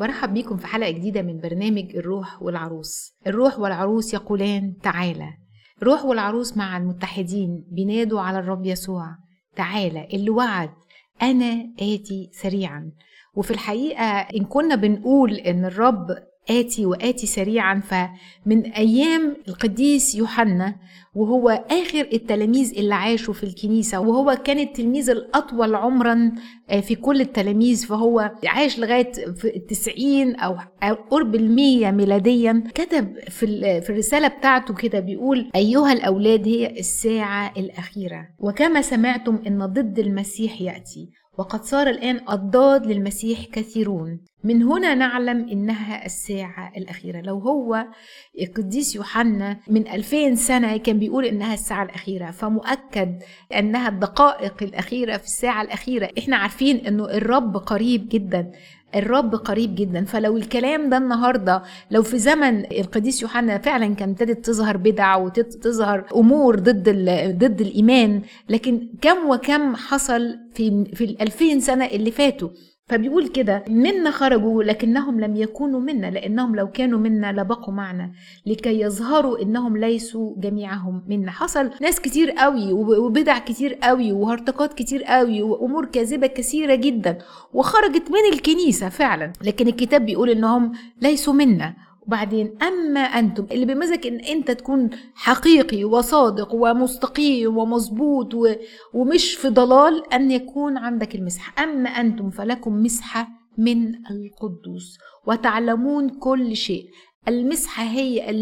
برحب بيكم في حلقة جديدة من برنامج الروح والعروس الروح والعروس يقولان تعالى الروح والعروس مع المتحدين بينادوا على الرب يسوع تعالى اللي وعد أنا آتي سريعا وفي الحقيقة إن كنا بنقول إن الرب آتي وآتي سريعا فمن أيام القديس يوحنا وهو آخر التلاميذ اللي عاشوا في الكنيسة وهو كان التلميذ الأطول عمرا في كل التلاميذ فهو عاش لغاية في التسعين أو قرب المية ميلاديا كتب في, في الرسالة بتاعته كده بيقول أيها الأولاد هي الساعة الأخيرة وكما سمعتم إن ضد المسيح يأتي وقد صار الآن الضاد للمسيح كثيرون من هنا نعلم إنها الساعة الأخيرة لو هو القديس يوحنا من ألفين سنة كان بيقول إنها الساعة الأخيرة فمؤكد أنها الدقائق الأخيرة في الساعة الأخيرة إحنا عارفين إنه الرب قريب جدا الرب قريب جدا فلو الكلام ده النهارده لو في زمن القديس يوحنا فعلا كان ابتدت تظهر بدع وتظهر امور ضد ضد الايمان لكن كم وكم حصل في في الألفين سنه اللي فاتوا فبيقول كده منا خرجوا لكنهم لم يكونوا منا لانهم لو كانوا منا لبقوا معنا لكي يظهروا انهم ليسوا جميعهم منا حصل ناس كتير قوي وبدع كتير قوي وهرطقات كتير قوي وامور كاذبه كثيره جدا وخرجت من الكنيسه فعلا لكن الكتاب بيقول انهم ليسوا منا وبعدين اما انتم اللي بيمزك ان انت تكون حقيقي وصادق ومستقيم ومظبوط و... ومش في ضلال ان يكون عندك المسحه اما انتم فلكم مسحه من القدوس وتعلمون كل شيء المسحه هي